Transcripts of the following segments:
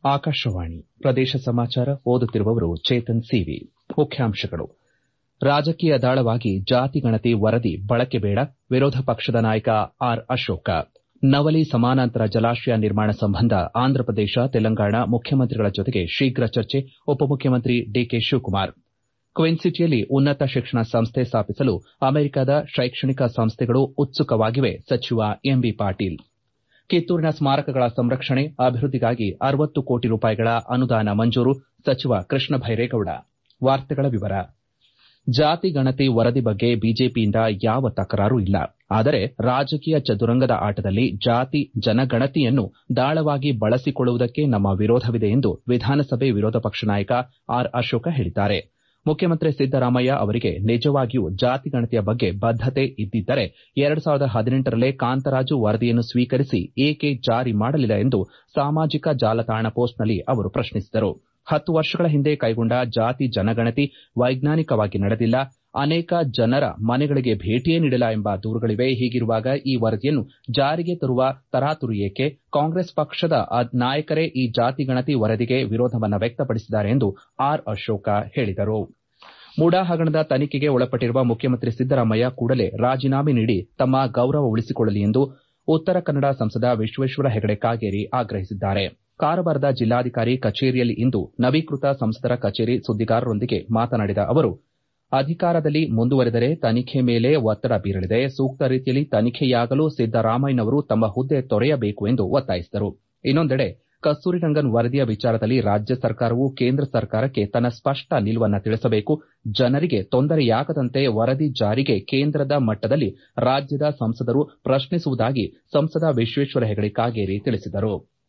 ಆಕಾಶವಾಣಿ ಪ್ರದೇಶ ಸಮಾಚಾರ ಓದುತ್ತಿರುವವರು ಚೇತನ್ ಸಿವಿ ಮುಖ್ಯಾಂಶಗಳು ರಾಜಕೀಯ ದಾಳವಾಗಿ ಜಾತಿ ಗಣತಿ ವರದಿ ಬಳಕೆ ಬೇಡ ವಿರೋಧ ಪಕ್ಷದ ನಾಯಕ ಆರ್ ಅಶೋಕ ನವಲಿ ಸಮಾನಾಂತರ ಜಲಾಶಯ ನಿರ್ಮಾಣ ಸಂಬಂಧ ಆಂಧ್ರಪ್ರದೇಶ ತೆಲಂಗಾಣ ಮುಖ್ಯಮಂತ್ರಿಗಳ ಜೊತೆಗೆ ಶೀಘ್ರ ಚರ್ಚೆ ಉಪಮುಖ್ಯಮಂತ್ರಿ ಡಿಕೆ ಶಿವಕುಮಾರ್ ಕ್ವೀನ್ ಸಿಟಿಯಲ್ಲಿ ಉನ್ನತ ಶಿಕ್ಷಣ ಸಂಸ್ಥೆ ಸ್ಥಾಪಿಸಲು ಅಮೆರಿಕದ ಶೈಕ್ಷಣಿಕ ಸಂಸ್ಥೆಗಳು ಉತ್ಸುಕವಾಗಿವೆ ಸಚಿವ ಎಂಬಿ ಪಾಟೀಲ್ ಕಿತ್ತೂರಿನ ಸ್ಮಾರಕಗಳ ಸಂರಕ್ಷಣೆ ಅಭಿವೃದ್ದಿಗಾಗಿ ಅರವತ್ತು ಕೋಟಿ ರೂಪಾಯಿಗಳ ಅನುದಾನ ಮಂಜೂರು ಸಚಿವ ಕೃಷ್ಣ ಬೈರೇಗೌಡ ಜಾತಿ ಗಣತಿ ವರದಿ ಬಗ್ಗೆ ಬಿಜೆಪಿಯಿಂದ ಯಾವ ತಕರಾರೂ ಇಲ್ಲ ಆದರೆ ರಾಜಕೀಯ ಚದುರಂಗದ ಆಟದಲ್ಲಿ ಜಾತಿ ಜನಗಣತಿಯನ್ನು ದಾಳವಾಗಿ ಬಳಸಿಕೊಳ್ಳುವುದಕ್ಕೆ ನಮ್ಮ ವಿರೋಧವಿದೆ ಎಂದು ವಿಧಾನಸಭೆ ವಿರೋಧ ಪಕ್ಷ ನಾಯಕ ಆರ್ ಅಶೋಕ ಹೇಳಿದ್ದಾರೆ ಮುಖ್ಯಮಂತ್ರಿ ಸಿದ್ದರಾಮಯ್ಯ ಅವರಿಗೆ ನಿಜವಾಗಿಯೂ ಜಾತಿ ಗಣತಿಯ ಬಗ್ಗೆ ಬದ್ದತೆ ಇದ್ದಿದ್ದರೆ ಎರಡು ಸಾವಿರದ ಹದಿನೆಂಟರಲ್ಲೇ ಕಾಂತರಾಜು ವರದಿಯನ್ನು ಸ್ವೀಕರಿಸಿ ಏಕೆ ಜಾರಿ ಮಾಡಲಿಲ್ಲ ಎಂದು ಸಾಮಾಜಿಕ ಜಾಲತಾಣ ಪೋಸ್ಟ್ನಲ್ಲಿ ಅವರು ಪ್ರಶ್ನಿಸಿದರು ಹತ್ತು ವರ್ಷಗಳ ಹಿಂದೆ ಕೈಗೊಂಡ ಜಾತಿ ಜನಗಣತಿ ವೈಜ್ಞಾನಿಕವಾಗಿ ನಡೆದಿಲ್ಲ ಅನೇಕ ಜನರ ಮನೆಗಳಿಗೆ ಭೇಟಿಯೇ ನೀಡಿಲ್ಲ ಎಂಬ ದೂರುಗಳಿವೆ ಹೀಗಿರುವಾಗ ಈ ವರದಿಯನ್ನು ಜಾರಿಗೆ ತರುವ ತರಾತುರಿ ಏಕೆ ಕಾಂಗ್ರೆಸ್ ಪಕ್ಷದ ನಾಯಕರೇ ಈ ಜಾತಿ ಗಣತಿ ವರದಿಗೆ ವಿರೋಧವನ್ನು ವ್ಯಕ್ತಪಡಿಸಿದ್ದಾರೆ ಎಂದು ಆರ್ ಅಶೋಕ ಹೇಳಿದರು ಮುಡಾ ಹಗರಣದ ತನಿಖೆಗೆ ಒಳಪಟ್ಟಿರುವ ಮುಖ್ಯಮಂತ್ರಿ ಸಿದ್ದರಾಮಯ್ಯ ಕೂಡಲೇ ರಾಜೀನಾಮೆ ನೀಡಿ ತಮ್ಮ ಗೌರವ ಉಳಿಸಿಕೊಳ್ಳಲಿ ಎಂದು ಉತ್ತರ ಕನ್ನಡ ಸಂಸದ ವಿಶ್ವೇಶ್ವರ ಹೆಗಡೆ ಕಾಗೇರಿ ಆಗ್ರಹಿಸಿದ್ದಾರೆ ಕಾರವಾರದ ಜಿಲ್ಲಾಧಿಕಾರಿ ಕಚೇರಿಯಲ್ಲಿ ಇಂದು ನವೀಕೃತ ಸಂಸದರ ಕಚೇರಿ ಸುದ್ದಿಗಾರರೊಂದಿಗೆ ಮಾತನಾಡಿದ ಅವರು ಅಧಿಕಾರದಲ್ಲಿ ಮುಂದುವರೆದರೆ ತನಿಖೆ ಮೇಲೆ ಒತ್ತಡ ಬೀರಲಿದೆ ಸೂಕ್ತ ರೀತಿಯಲ್ಲಿ ತನಿಖೆಯಾಗಲು ಸಿದ್ದರಾಮಯ್ಯನವರು ತಮ್ಮ ಹುದ್ದೆ ತೊರೆಯಬೇಕು ಎಂದು ಒತ್ತಾಯಿಸಿದರು ಇನ್ನೊಂದೆಡೆ ಕಸ್ತೂರಿ ರಂಗನ್ ವರದಿಯ ವಿಚಾರದಲ್ಲಿ ರಾಜ್ಯ ಸರ್ಕಾರವು ಕೇಂದ್ರ ಸರ್ಕಾರಕ್ಕೆ ತನ್ನ ಸ್ಪಷ್ಟ ನಿಲುವನ್ನು ತಿಳಿಸಬೇಕು ಜನರಿಗೆ ತೊಂದರೆಯಾಗದಂತೆ ವರದಿ ಜಾರಿಗೆ ಕೇಂದ್ರದ ಮಟ್ಟದಲ್ಲಿ ರಾಜ್ಯದ ಸಂಸದರು ಪ್ರಶ್ನಿಸುವುದಾಗಿ ಸಂಸದ ವಿಶ್ವೇಶ್ವರ ಹೆಗಡೆ ಕಾಗೇರಿ ತಿಳಿಸಿದರು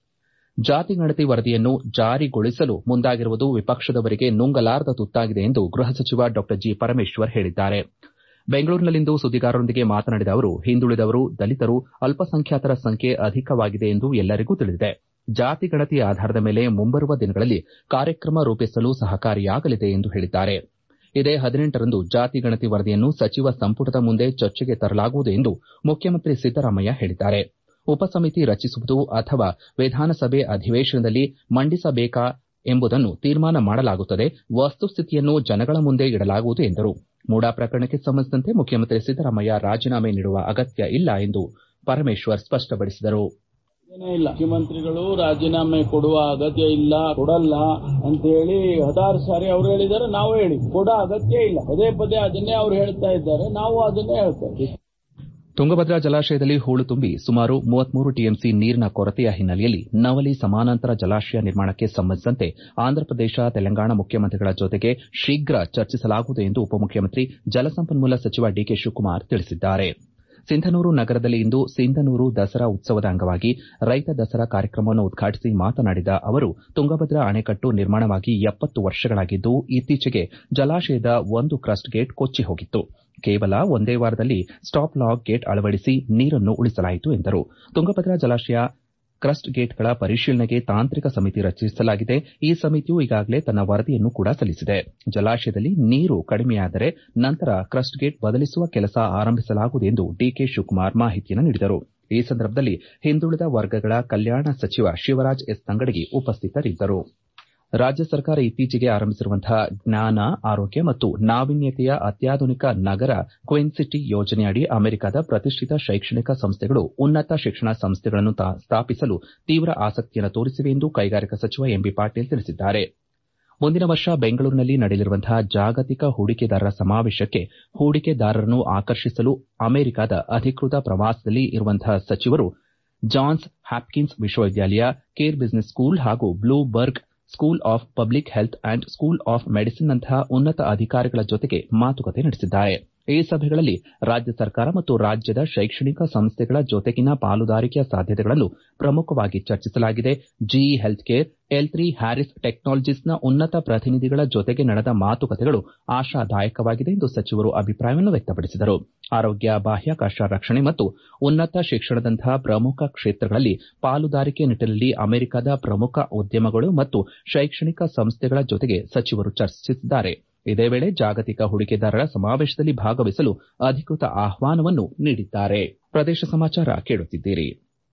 ಜಾತಿ ಗಣತಿ ವರದಿಯನ್ನು ಜಾರಿಗೊಳಿಸಲು ಮುಂದಾಗಿರುವುದು ವಿಪಕ್ಷದವರಿಗೆ ನುಂಗಲಾರದ ತುತ್ತಾಗಿದೆ ಎಂದು ಗೃಹ ಸಚಿವ ಡಾ ಜಿ ಪರಮೇಶ್ವರ್ ಹೇಳಿದ್ದಾರೆ ಬೆಂಗಳೂರಿನಲ್ಲಿಂದು ಸುದ್ದಿಗಾರರೊಂದಿಗೆ ಮಾತನಾಡಿದ ಅವರು ಹಿಂದುಳಿದವರು ದಲಿತರು ಅಲ್ಪಸಂಖ್ಯಾತರ ಸಂಖ್ಯೆ ಅಧಿಕವಾಗಿದೆ ಎಂದು ಎಲ್ಲರಿಗೂ ತಿಳಿದಿದೆ ಜಾತಿ ಗಣತಿ ಆಧಾರದ ಮೇಲೆ ಮುಂಬರುವ ದಿನಗಳಲ್ಲಿ ಕಾರ್ಯಕ್ರಮ ರೂಪಿಸಲು ಸಹಕಾರಿಯಾಗಲಿದೆ ಎಂದು ಹೇಳಿದ್ದಾರೆ ಇದೇ ಹದಿನೆಂಟರಂದು ಜಾತಿ ಗಣತಿ ವರದಿಯನ್ನು ಸಚಿವ ಸಂಪುಟದ ಮುಂದೆ ಚರ್ಚೆಗೆ ತರಲಾಗುವುದು ಎಂದು ಮುಖ್ಯಮಂತ್ರಿ ಸಿದ್ದರಾಮಯ್ಯ ಹೇಳಿದ್ದಾರೆ ಉಪಸಮಿತಿ ರಚಿಸುವುದು ಅಥವಾ ವಿಧಾನಸಭೆ ಅಧಿವೇಶನದಲ್ಲಿ ಮಂಡಿಸಬೇಕಾ ಎಂಬುದನ್ನು ತೀರ್ಮಾನ ಮಾಡಲಾಗುತ್ತದೆ ವಸ್ತುಸ್ಥಿತಿಯನ್ನು ಜನಗಳ ಮುಂದೆ ಇಡಲಾಗುವುದು ಎಂದರು ಮೂಡಾ ಪ್ರಕರಣಕ್ಕೆ ಸಂಬಂಧಿಸಿದಂತೆ ಮುಖ್ಯಮಂತ್ರಿ ಸಿದ್ದರಾಮಯ್ಯ ರಾಜೀನಾಮೆ ನೀಡುವ ಅಗತ್ಯ ಇಲ್ಲ ಎಂದು ಪರಮೇಶ್ವರ್ ಸ್ಪಷ್ಟಪಡಿಸಿದರು ಏನೇ ಇಲ್ಲ ಮುಖ್ಯಮಂತ್ರಿಗಳು ರಾಜೀನಾಮೆ ಕೊಡುವ ಅಗತ್ಯ ಇಲ್ಲ ಕೊಡಲ್ಲ ಅಂತ ಹೇಳಿ ಹದಾರು ಸಾರಿ ಅವ್ರು ಹೇಳಿದ್ದಾರೆ ನಾವು ಹೇಳಿ ಕೊಡೋ ಅಗತ್ಯ ಇಲ್ಲ ಪದೇ ಪದೇ ಅದನ್ನೇ ಅವ್ರು ಹೇಳ್ತಾ ಇದ್ದಾರೆ ನಾವು ಅದನ್ನೇ ಹೇಳ್ತಾ ಇದ್ದೀವಿ ತುಂಗಭದ್ರಾ ಜಲಾಶಯದಲ್ಲಿ ಹೂಳು ತುಂಬಿ ಸುಮಾರು ಮೂವತ್ಮೂರು ಟಿಎಂಸಿ ನೀರಿನ ಕೊರತೆಯ ಹಿನ್ನೆಲೆಯಲ್ಲಿ ನವಲಿ ಸಮಾನಾಂತರ ಜಲಾಶಯ ನಿರ್ಮಾಣಕ್ಕೆ ಸಂಬಂಧಿಸಿದಂತೆ ಆಂಧ್ರಪ್ರದೇಶ ತೆಲಂಗಾಣ ಮುಖ್ಯಮಂತ್ರಿಗಳ ಜೊತೆಗೆ ಶೀಘ್ರ ಚರ್ಚಿಸಲಾಗುವುದು ಎಂದು ಉಪಮುಖ್ಯಮಂತ್ರಿ ಜಲಸಂಪನ್ಮೂಲ ಸಚಿವ ಡಿಕೆ ಶಿವಕುಮಾರ್ ತಿಳಿಸಿದ್ದಾರೆ ಸಿಂಧನೂರು ನಗರದಲ್ಲಿ ಇಂದು ಸಿಂಧನೂರು ದಸರಾ ಉತ್ಸವದ ಅಂಗವಾಗಿ ರೈತ ದಸರಾ ಕಾರ್ಯಕ್ರಮವನ್ನು ಉದ್ಘಾಟಿಸಿ ಮಾತನಾಡಿದ ಅವರು ತುಂಗಭದ್ರಾ ಅಣೆಕಟ್ಟು ನಿರ್ಮಾಣವಾಗಿ ಎಪ್ಪತ್ತು ವರ್ಷಗಳಾಗಿದ್ದು ಇತ್ತೀಚೆಗೆ ಜಲಾಶಯದ ಒಂದು ಕ್ರಸ್ಟ್ ಗೇಟ್ ಕೊಚ್ಚಿ ಹೋಗಿತ್ತು ಕೇವಲ ಒಂದೇ ವಾರದಲ್ಲಿ ಸ್ಟಾಪ್ ಲಾಕ್ ಗೇಟ್ ಅಳವಡಿಸಿ ನೀರನ್ನು ಉಳಿಸಲಾಯಿತು ಎಂದರು ತುಂಗಭದ್ರಾ ಜಲಾಶಯ ಕ್ರಸ್ಟ್ ಗೇಟ್ಗಳ ಪರಿಶೀಲನೆಗೆ ತಾಂತ್ರಿಕ ಸಮಿತಿ ರಚಿಸಲಾಗಿದೆ ಈ ಸಮಿತಿಯು ಈಗಾಗಲೇ ತನ್ನ ವರದಿಯನ್ನು ಕೂಡ ಸಲ್ಲಿಸಿದೆ ಜಲಾಶಯದಲ್ಲಿ ನೀರು ಕಡಿಮೆಯಾದರೆ ನಂತರ ಕ್ರಸ್ಟ್ ಗೇಟ್ ಬದಲಿಸುವ ಕೆಲಸ ಆರಂಭಿಸಲಾಗುವುದು ಎಂದು ಡಿಕೆ ಶಿವಕುಮಾರ್ ಮಾಹಿತಿಯನ್ನು ನೀಡಿದರು ಈ ಸಂದರ್ಭದಲ್ಲಿ ಹಿಂದುಳಿದ ವರ್ಗಗಳ ಕಲ್ಯಾಣ ಸಚಿವ ಶಿವರಾಜ್ ಎಸ್ ತಂಗಡಗಿ ಉಪಸ್ಥಿತರಿದ್ದರು ರಾಜ್ಯ ಸರ್ಕಾರ ಇತ್ತೀಚೆಗೆ ಆರಂಭಿಸಿರುವಂತಹ ಜ್ಞಾನ ಆರೋಗ್ಯ ಮತ್ತು ನಾವೀನ್ಯತೆಯ ಅತ್ಯಾಧುನಿಕ ನಗರ ಕ್ವೀನ್ ಸಿಟಿ ಯೋಜನೆಯಡಿ ಅಮೆರಿಕದ ಪ್ರತಿಷ್ಠಿತ ಶೈಕ್ಷಣಿಕ ಸಂಸ್ಥೆಗಳು ಉನ್ನತ ಶಿಕ್ಷಣ ಸಂಸ್ಥೆಗಳನ್ನು ಸ್ಥಾಪಿಸಲು ತೀವ್ರ ಆಸಕ್ತಿಯನ್ನು ತೋರಿಸಿವೆ ಎಂದು ಕೈಗಾರಿಕಾ ಸಚಿವ ಎಂಬಿ ಪಾಟೀಲ್ ತಿಳಿಸಿದ್ದಾರೆ ಮುಂದಿನ ವರ್ಷ ಬೆಂಗಳೂರಿನಲ್ಲಿ ನಡೆಯಲಿರುವಂತಹ ಜಾಗತಿಕ ಹೂಡಿಕೆದಾರರ ಸಮಾವೇಶಕ್ಕೆ ಹೂಡಿಕೆದಾರರನ್ನು ಆಕರ್ಷಿಸಲು ಅಮೆರಿಕದ ಅಧಿಕೃತ ಪ್ರವಾಸದಲ್ಲಿ ಇರುವಂತಹ ಸಚಿವರು ಜಾನ್ಸ್ ಹಾಪ್ಕಿನ್ಸ್ ವಿಶ್ವವಿದ್ಯಾಲಯ ಕೇರ್ ಬಿಸಿನೆಸ್ ಸ್ಕೂಲ್ ಹಾಗೂ Bloomberg school of public health and school of ಮೆಡಿಸಿನ್ನಂತಹ ಉನ್ನತ ಅಧಿಕಾರಿಗಳ ಜೊತೆಗೆ ಮಾತುಕತೆ ನಡೆಸಿದ್ದಾರೆ ಈ ಸಭೆಗಳಲ್ಲಿ ರಾಜ್ಯ ಸರ್ಕಾರ ಮತ್ತು ರಾಜ್ಯದ ಶೈಕ್ಷಣಿಕ ಸಂಸ್ಥೆಗಳ ಜೊತೆಗಿನ ಪಾಲುದಾರಿಕೆಯ ಸಾಧ್ಯತೆಗಳನ್ನು ಪ್ರಮುಖವಾಗಿ ಚರ್ಚಿಸಲಾಗಿದೆ GE health care L three Harris ಟೆಕ್ನಾಲಜೀಸ್ನ ಉನ್ನತ ಪ್ರತಿನಿಧಿಗಳ ಜೊತೆಗೆ ನಡೆದ ಮಾತುಕತೆಗಳು ಆಶಾದಾಯಕವಾಗಿದೆ ಎಂದು ಸಚಿವರು ಅಭಿಪ್ರಾಯವನ್ನು ವ್ಯಕ್ತಪಡಿಸಿದರು ಆರೋಗ್ಯ ಬಾಹ್ಯಾಕಾಶ ರಕ್ಷಣೆ ಮತ್ತು ಉನ್ನತ ಶಿಕ್ಷಣದಂತಹ ಪ್ರಮುಖ ಕ್ಷೇತ್ರಗಳಲ್ಲಿ ಪಾಲುದಾರಿಕೆ ನಿಟ್ಟಿನಲ್ಲಿ ಅಮೆರಿಕದ ಪ್ರಮುಖ ಉದ್ಯಮಗಳು ಮತ್ತು ಶೈಕ್ಷಣಿಕ ಸಂಸ್ಥೆಗಳ ಜೊತೆಗೆ ಸಚಿವರು ಚರ್ಚಿಸಿದ್ದಾರೆ ಇದೇ ವೇಳೆ ಜಾಗತಿಕ ಹೂಡಿಕೆದಾರರ ಸಮಾವೇಶದಲ್ಲಿ ಭಾಗವಹಿಸಲು ಅಧಿಕೃತ ಆಹ್ವಾನವನ್ನು ನೀಡಿದ್ದಾರೆ ಪ್ರದೇಶ ಸಮಾಚಾರ ಕೇಳುತ್ತಿದ್ದೀರಿ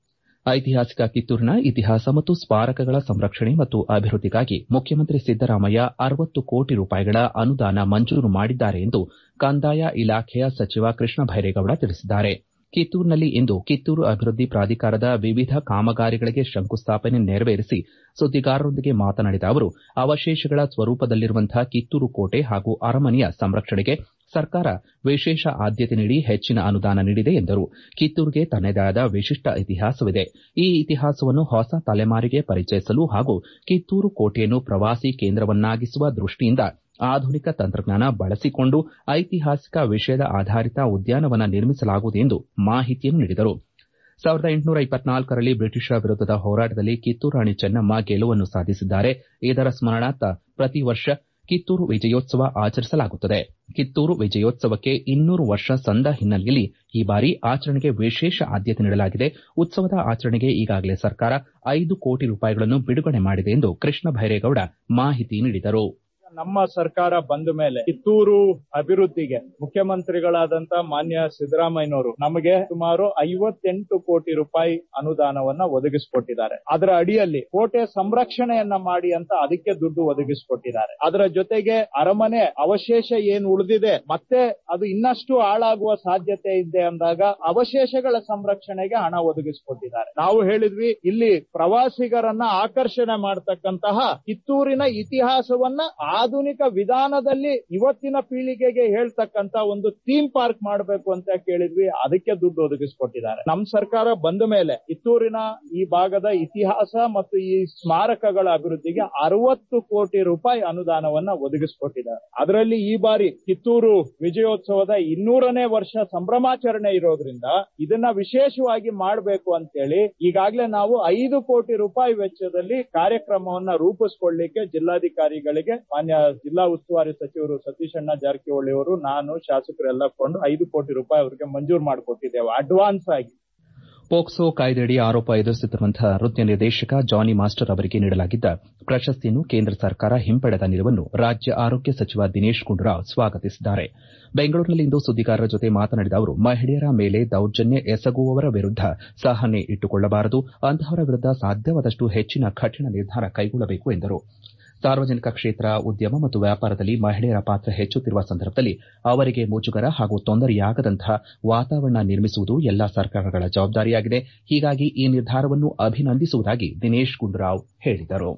ಐತಿಹಾಸಿಕ ಕಿತ್ತೂರಿನ ಇತಿಹಾಸ ಮತ್ತು ಸ್ಮಾರಕಗಳ ಸಂರಕ್ಷಣೆ ಮತ್ತು ಅಭಿವೃದ್ದಿಗಾಗಿ ಮುಖ್ಯಮಂತ್ರಿ ಸಿದ್ದರಾಮಯ್ಯ ಅರವತ್ತು ಕೋಟಿ ರೂಪಾಯಿಗಳ ಅನುದಾನ ಮಂಜೂರು ಮಾಡಿದ್ದಾರೆ ಎಂದು ಕಂದಾಯ ಇಲಾಖೆಯ ಸಚಿವ ಕೃಷ್ಣ ಬೈರೇಗೌಡ ತಿಳಿಸಿದ್ದಾರೆ ಕಿತ್ತೂರಿನಲ್ಲಿ ಇಂದು ಕಿತ್ತೂರು ಅಭಿವೃದ್ದಿ ಪ್ರಾಧಿಕಾರದ ವಿವಿಧ ಕಾಮಗಾರಿಗಳಿಗೆ ಶಂಕುಸ್ಥಾಪನೆ ನೆರವೇರಿಸಿ ಸುದ್ದಿಗಾರರೊಂದಿಗೆ ಮಾತನಾಡಿದ ಅವರು ಅವಶೇಷಗಳ ಸ್ವರೂಪದಲ್ಲಿರುವಂತಹ ಕಿತ್ತೂರು ಕೋಟೆ ಹಾಗೂ ಅರಮನೆಯ ಸಂರಕ್ಷಣೆಗೆ ಸರ್ಕಾರ ವಿಶೇಷ ಆದ್ಯತೆ ನೀಡಿ ಹೆಚ್ಚಿನ ಅನುದಾನ ನೀಡಿದೆ ಎಂದರು ಕಿತ್ತೂರಿಗೆ ತನ್ನದೇ ಆದ ವಿಶಿಷ್ಟ ಇತಿಹಾಸವಿದೆ ಈ ಇತಿಹಾಸವನ್ನು ಹೊಸ ತಲೆಮಾರಿಗೆ ಪರಿಚಯಿಸಲು ಹಾಗೂ ಕಿತ್ತೂರು ಕೋಟೆಯನ್ನು ಪ್ರವಾಸಿ ಕೇಂದ್ರವನ್ನಾಗಿಸುವ ದೃಷ್ಟಿಯಿಂದ ಆಧುನಿಕ ತಂತ್ರಜ್ಞಾನ ಬಳಸಿಕೊಂಡು ಐತಿಹಾಸಿಕ ವಿಷಯದ ಆಧಾರಿತ ಉದ್ಯಾನವನ ನಿರ್ಮಿಸಲಾಗುವುದು ಎಂದು ಮಾಹಿತಿಯನ್ನು ನೀಡಿದರು ಸಾವಿರದ ಎಂಟುನೂರ ಇಪ್ಪತ್ನಾಲ್ಕರಲ್ಲಿ ಬ್ರಿಟಿಷರ ವಿರುದ್ದದ ಹೋರಾಟದಲ್ಲಿ ಕಿತ್ತೂರು ರಾಣಿ ಚೆನ್ನಮ್ಮ ಗೆಲುವನ್ನು ಸಾಧಿಸಿದ್ದಾರೆ ಇದರ ಸ್ಮರಣಾರ್ಥ ಪ್ರತಿ ವರ್ಷ ಕಿತ್ತೂರು ವಿಜಯೋತ್ಸವ ಆಚರಿಸಲಾಗುತ್ತದೆ ಕಿತ್ತೂರು ವಿಜಯೋತ್ಸವಕ್ಕೆ ಇನ್ನೂರು ವರ್ಷ ಸಂದ ಹಿನ್ನೆಲೆಯಲ್ಲಿ ಈ ಬಾರಿ ಆಚರಣೆಗೆ ವಿಶೇಷ ಆದ್ಯತೆ ನೀಡಲಾಗಿದೆ ಉತ್ಸವದ ಆಚರಣೆಗೆ ಈಗಾಗಲೇ ಸರ್ಕಾರ ಐದು ಕೋಟಿ ರೂಪಾಯಿಗಳನ್ನು ಬಿಡುಗಡೆ ಮಾಡಿದೆ ಎಂದು ಕೃಷ್ಣ ಬೈರೇಗೌಡ ಮಾಹಿತಿ ನೀಡಿದರು ನಮ್ಮ ಸರ್ಕಾರ ಬಂದ ಮೇಲೆ ಕಿತ್ತೂರು ಅಭಿವೃದ್ಧಿಗೆ ಮುಖ್ಯಮಂತ್ರಿಗಳಾದಂತ ಮಾನ್ಯ ಸಿದ್ದರಾಮಯ್ಯನವರು ನಮಗೆ ಸುಮಾರು ಐವತ್ತೆಂಟು ಕೋಟಿ ರೂಪಾಯಿ ಅನುದಾನವನ್ನ ಒದಗಿಸಿಕೊಟ್ಟಿದ್ದಾರೆ ಅದರ ಅಡಿಯಲ್ಲಿ ಕೋಟೆ ಸಂರಕ್ಷಣೆಯನ್ನ ಮಾಡಿ ಅಂತ ಅದಕ್ಕೆ ದುಡ್ಡು ಒದಗಿಸಿಕೊಟ್ಟಿದ್ದಾರೆ ಅದರ ಜೊತೆಗೆ ಅರಮನೆ ಅವಶೇಷ ಏನು ಉಳಿದಿದೆ ಮತ್ತೆ ಅದು ಇನ್ನಷ್ಟು ಹಾಳಾಗುವ ಸಾಧ್ಯತೆ ಇದೆ ಅಂದಾಗ ಅವಶೇಷಗಳ ಸಂರಕ್ಷಣೆಗೆ ಹಣ ಒದಗಿಸಿಕೊಟ್ಟಿದ್ದಾರೆ ನಾವು ಹೇಳಿದ್ವಿ ಇಲ್ಲಿ ಪ್ರವಾಸಿಗರನ್ನ ಆಕರ್ಷಣೆ ಮಾಡತಕ್ಕಂತಹ ಕಿತ್ತೂರಿನ ಇತಿಹಾಸವನ್ನ ಆಧುನಿಕ ವಿಧಾನದಲ್ಲಿ ಇವತ್ತಿನ ಪೀಳಿಗೆಗೆ ಹೇಳ್ತಕ್ಕಂತ ಒಂದು ಥೀಮ್ ಪಾರ್ಕ್ ಮಾಡಬೇಕು ಅಂತ ಕೇಳಿದ್ವಿ ಅದಕ್ಕೆ ದುಡ್ಡು ಒದಗಿಸಿಕೊಟ್ಟಿದ್ದಾರೆ ನಮ್ಮ ಸರ್ಕಾರ ಬಂದ ಮೇಲೆ ಕಿತ್ತೂರಿನ ಈ ಭಾಗದ ಇತಿಹಾಸ ಮತ್ತು ಈ ಸ್ಮಾರಕಗಳ ಅಭಿವೃದ್ಧಿಗೆ ಅರವತ್ತು ಕೋಟಿ ರೂಪಾಯಿ ಅನುದಾನವನ್ನ ಒದಗಿಸಿಕೊಟ್ಟಿದ್ದಾರೆ ಅದರಲ್ಲಿ ಈ ಬಾರಿ ಕಿತ್ತೂರು ವಿಜಯೋತ್ಸವದ ಇನ್ನೂರನೇ ವರ್ಷ ಸಂಭ್ರಮಾಚರಣೆ ಇರೋದ್ರಿಂದ ಇದನ್ನ ವಿಶೇಷವಾಗಿ ಮಾಡಬೇಕು ಅಂತೇಳಿ ಈಗಾಗಲೇ ನಾವು ಐದು ಕೋಟಿ ರೂಪಾಯಿ ವೆಚ್ಚದಲ್ಲಿ ಕಾರ್ಯಕ್ರಮವನ್ನ ರೂಪಿಸಿಕೊಳ್ಳಿಕ್ಕೆ ಜಿಲ್ಲಾಧಿಕಾರಿಗಳಿಗೆ ಮಾನ್ಯ ಜಿಲ್ಲಾ ಉಸ್ತುವಾರಿ ಸಚಿವರು ಸತೀಶಣ್ಣ ಜಾರಕಿಹೊಳಿ ಅವರು ನಾನು ಶಾಸಕರೆಲ್ಲ ಕೊಂಡು ಐದು ಕೋಟಿ ರೂಪಾಯಿ ಅವರಿಗೆ ಮಂಜೂರು ಮಾಡಿಕೊಟ್ಟಿದ್ದೇವೆ ಅಡ್ವಾನ್ಸ್ ಆಗಿ ಪೋಕ್ಸೋ ಕಾಯ್ದೆಯಡಿ ಆರೋಪ ಎದುರಿಸುತ್ತಿರುವಂತಹ ನೃತ್ಯ ನಿರ್ದೇಶಕ ಜಾನಿ ಮಾಸ್ಟರ್ ಅವರಿಗೆ ನೀಡಲಾಗಿದ್ದ ಪ್ರಶಸ್ತಿಯನ್ನು ಕೇಂದ್ರ ಸರ್ಕಾರ ಹಿಂಪಡೆದ ನಿಲುವನ್ನು ರಾಜ್ಯ ಆರೋಗ್ಯ ಸಚಿವ ದಿನೇಶ್ ಗುಂಡೂರಾವ್ ಸ್ವಾಗತಿಸಿದ್ದಾರೆ ಬೆಂಗಳೂರಿನಲ್ಲಿಂದು ಸುದ್ದಿಗಾರರ ಜೊತೆ ಮಾತನಾಡಿದ ಅವರು ಮಹಿಳೆಯರ ಮೇಲೆ ದೌರ್ಜನ್ಯ ಎಸಗುವವರ ವಿರುದ್ದ ಸಹನೆ ಇಟ್ಟುಕೊಳ್ಳಬಾರದು ಅಂತಹವರ ವಿರುದ್ದ ಸಾಧ್ಯವಾದಷ್ಟು ಹೆಚ್ಚಿನ ಕಠಿಣ ನಿರ್ಧಾರ ಕೈಗೊಳ್ಳಬೇಕು ಎಂದರು ಸಾರ್ವಜನಿಕ ಕ್ಷೇತ್ರ ಉದ್ಯಮ ಮತ್ತು ವ್ಯಾಪಾರದಲ್ಲಿ ಮಹಿಳೆಯರ ಪಾತ್ರ ಹೆಚ್ಚುತ್ತಿರುವ ಸಂದರ್ಭದಲ್ಲಿ ಅವರಿಗೆ ಮುಜುಗರ ಹಾಗೂ ತೊಂದರೆಯಾಗದಂತಹ ವಾತಾವರಣ ನಿರ್ಮಿಸುವುದು ಎಲ್ಲಾ ಸರ್ಕಾರಗಳ ಜವಾಬ್ದಾರಿಯಾಗಿದೆ ಹೀಗಾಗಿ ಈ ನಿರ್ಧಾರವನ್ನು ಅಭಿನಂದಿಸುವುದಾಗಿ ದಿನೇಶ್ ಗುಂಡೂರಾವ್ ಹೇಳಿದರು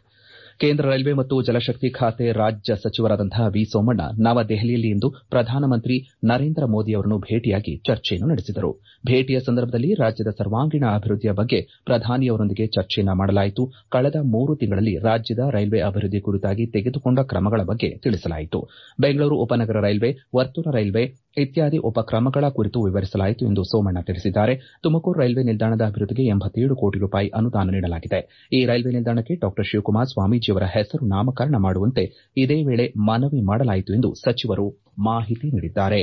ಕೇಂದ್ರ ರೈಲ್ವೆ ಮತ್ತು ಜಲಶಕ್ತಿ ಖಾತೆ ರಾಜ್ಯ ಸಚಿವರಾದಂತಹ ವಿ ಸೋಮಣ್ಣ ನವದೆಹಲಿಯಲ್ಲಿ ಇಂದು ಪ್ರಧಾನಮಂತ್ರಿ ನರೇಂದ್ರ ಮೋದಿ ಅವರನ್ನು ಭೇಟಿಯಾಗಿ ಚರ್ಚೆಯನ್ನು ನಡೆಸಿದರು ಭೇಟಿಯ ಸಂದರ್ಭದಲ್ಲಿ ರಾಜ್ಯದ ಸರ್ವಾಂಗೀಣ ಅಭಿವೃದ್ದಿಯ ಬಗ್ಗೆ ಪ್ರಧಾನಿಯವರೊಂದಿಗೆ ಚರ್ಚೆಯನ್ನ ಮಾಡಲಾಯಿತು ಕಳೆದ ಮೂರು ತಿಂಗಳಲ್ಲಿ ರಾಜ್ಯದ ರೈಲ್ವೆ ಅಭಿವೃದ್ದಿ ಕುರಿತಾಗಿ ತೆಗೆದುಕೊಂಡ ಕ್ರಮಗಳ ಬಗ್ಗೆ ತಿಳಿಸಲಾಯಿತು ಬೆಂಗಳೂರು ಉಪನಗರ ರೈಲ್ವೆ ವರ್ತುಲ ರೈಲ್ವೆ ಇತ್ಯಾದಿ ಉಪಕ್ರಮಗಳ ಕುರಿತು ವಿವರಿಸಲಾಯಿತು ಎಂದು ಸೋಮಣ್ಣ ತಿಳಿಸಿದ್ದಾರೆ ತುಮಕೂರು ರೈಲ್ವೆ ನಿಲ್ದಾಣದ ಅಭಿವೃದ್ದಿಗೆ ಎಂಬತ್ತೇಳು ಕೋಟಿ ರೂಪಾಯಿ ಅನುದಾನ ನೀಡಲಾಗಿದೆ ಈ ರೈಲ್ವೆ ನಿಲ್ದಾಣಕ್ಕೆ ಡಾ ಶಿವಕುಮಾರ್ ಸ್ವಾಮೀಜಿಯವರ ಹೆಸರು ನಾಮಕರಣ ಮಾಡುವಂತೆ ಇದೇ ವೇಳೆ ಮನವಿ ಮಾಡಲಾಯಿತು ಎಂದು ಸಚಿವರು ಮಾಹಿತಿ ನೀಡಿದ್ದಾರೆ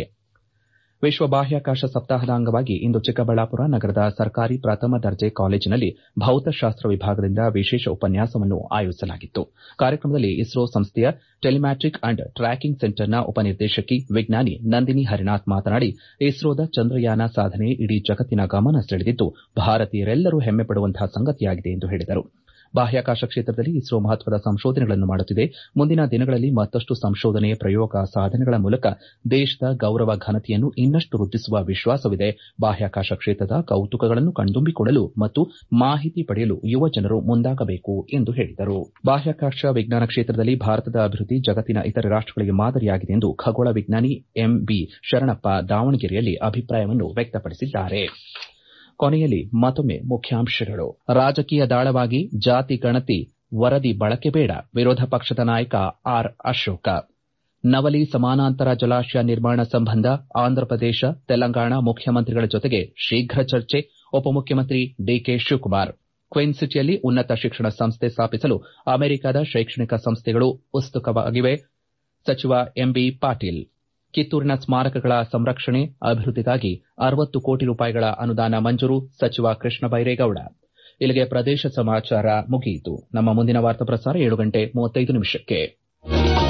ವಿಶ್ವ ಬಾಹ್ಯಾಕಾಶ ಸಪ್ತಾಹದ ಅಂಗವಾಗಿ ಇಂದು ಚಿಕ್ಕಬಳ್ಳಾಪುರ ನಗರದ ಸರ್ಕಾರಿ ಪ್ರಥಮ ದರ್ಜೆ ಕಾಲೇಜಿನಲ್ಲಿ ಭೌತಶಾಸ್ತ್ರ ವಿಭಾಗದಿಂದ ವಿಶೇಷ ಉಪನ್ಯಾಸವನ್ನು ಆಯೋಜಿಸಲಾಗಿತ್ತು ಕಾರ್ಯಕ್ರಮದಲ್ಲಿ ಇಸ್ರೋ ಸಂಸ್ಥೆಯ ಟೆಲಿಮ್ಯಾಟಿಕ್ ಅಂಡ್ ಟ್ರ್ಯಾಕಿಂಗ್ ಸೆಂಟರ್ನ ಉಪನಿರ್ದೇಶಕಿ ವಿಜ್ಞಾನಿ ನಂದಿನಿ ಹರಿನಾಥ್ ಮಾತನಾಡಿ ಇಸ್ರೋದ ಚಂದ್ರಯಾನ ಸಾಧನೆ ಇಡೀ ಜಗತ್ತಿನ ಗಮನ ಸೆಳೆದಿದ್ದು ಭಾರತೀಯರೆಲ್ಲರೂ ಹೆಮ್ಮೆ ಪಡುವಂತಹ ಸಂಗತಿಯಾಗಿದೆ ಎಂದು ಹೇಳಿದರು ಬಾಹ್ಯಾಕಾಶ ಕ್ಷೇತ್ರದಲ್ಲಿ ಇಸ್ರೋ ಮಹತ್ವದ ಸಂಶೋಧನೆಗಳನ್ನು ಮಾಡುತ್ತಿದೆ ಮುಂದಿನ ದಿನಗಳಲ್ಲಿ ಮತ್ತಷ್ಟು ಸಂಶೋಧನೆ ಪ್ರಯೋಗ ಸಾಧನೆಗಳ ಮೂಲಕ ದೇಶದ ಗೌರವ ಘನತೆಯನ್ನು ಇನ್ನಷ್ಟು ವೃದ್ಧಿಸುವ ವಿಶ್ವಾಸವಿದೆ ಬಾಹ್ಯಾಕಾಶ ಕ್ಷೇತ್ರದ ಕೌತುಕಗಳನ್ನು ಕಣ್ತುಂಬಿಕೊಳ್ಳಲು ಮತ್ತು ಮಾಹಿತಿ ಪಡೆಯಲು ಯುವಜನರು ಮುಂದಾಗಬೇಕು ಎಂದು ಹೇಳಿದರು ಬಾಹ್ಯಾಕಾಶ ವಿಜ್ಞಾನ ಕ್ಷೇತ್ರದಲ್ಲಿ ಭಾರತದ ಅಭಿವೃದ್ಧಿ ಜಗತ್ತಿನ ಇತರೆ ರಾಷ್ಟಗಳಿಗೆ ಮಾದರಿಯಾಗಿದೆ ಎಂದು ಖಗೋಳ ವಿಜ್ಞಾನಿ ಎಂಬಿ ಶರಣಪ್ಪ ದಾವಣಗೆರೆಯಲ್ಲಿ ಅಭಿಪ್ರಾಯವನ್ನು ವ್ಯಕ್ತಪಡಿಸಿದ್ದಾರೆ ಕೊನೆಯಲ್ಲಿ ಮತ್ತೊಮ್ಮೆ ಮುಖ್ಯಾಂಶಗಳು ರಾಜಕೀಯ ದಾಳವಾಗಿ ಜಾತಿ ಗಣತಿ ವರದಿ ಬಳಕೆ ಬೇಡ ವಿರೋಧ ಪಕ್ಷದ ನಾಯಕ ಆರ್ ಅಶೋಕ ನವಲಿ ಸಮಾನಾಂತರ ಜಲಾಶಯ ನಿರ್ಮಾಣ ಸಂಬಂಧ ಆಂಧ್ರಪ್ರದೇಶ ತೆಲಂಗಾಣ ಮುಖ್ಯಮಂತ್ರಿಗಳ ಜೊತೆಗೆ ಶೀಘ್ರ ಚರ್ಚೆ ಉಪಮುಖ್ಯಮಂತ್ರಿ ಡಿಕೆ ಶಿವಕುಮಾರ್ ಕ್ವೀನ್ ಸಿಟಿಯಲ್ಲಿ ಉನ್ನತ ಶಿಕ್ಷಣ ಸಂಸ್ಥೆ ಸ್ಥಾಪಿಸಲು ಅಮೆರಿಕದ ಶೈಕ್ಷಣಿಕ ಸಂಸ್ಥೆಗಳು ಉತ್ಸುಕವಾಗಿವೆ ಸಚಿವ ಎಂಬಿ ಪಾಟೀಲ್ ಕಿತ್ತೂರಿನ ಸ್ಮಾರಕಗಳ ಸಂರಕ್ಷಣೆ ಅಭಿವೃದ್ದಿಗಾಗಿ ಅರವತ್ತು ಕೋಟಿ ರೂಪಾಯಿಗಳ ಅನುದಾನ ಮಂಜೂರು ಸಚಿವ ಕೃಷ್ಣ ಬೈರೇಗೌಡ ಇಲ್ಲಿಗೆ ಪ್ರದೇಶ ಸಮಾಚಾರ ಮುಗಿಯಿತು ನಮ್ಮ ಮುಂದಿನ ವಾರ್ತಾ ಪ್ರಸಾರ ಏಳು ಗಂಟೆ ಮೂವತ್ತೈದು ನಿಮಿಷಕ್ಕೆ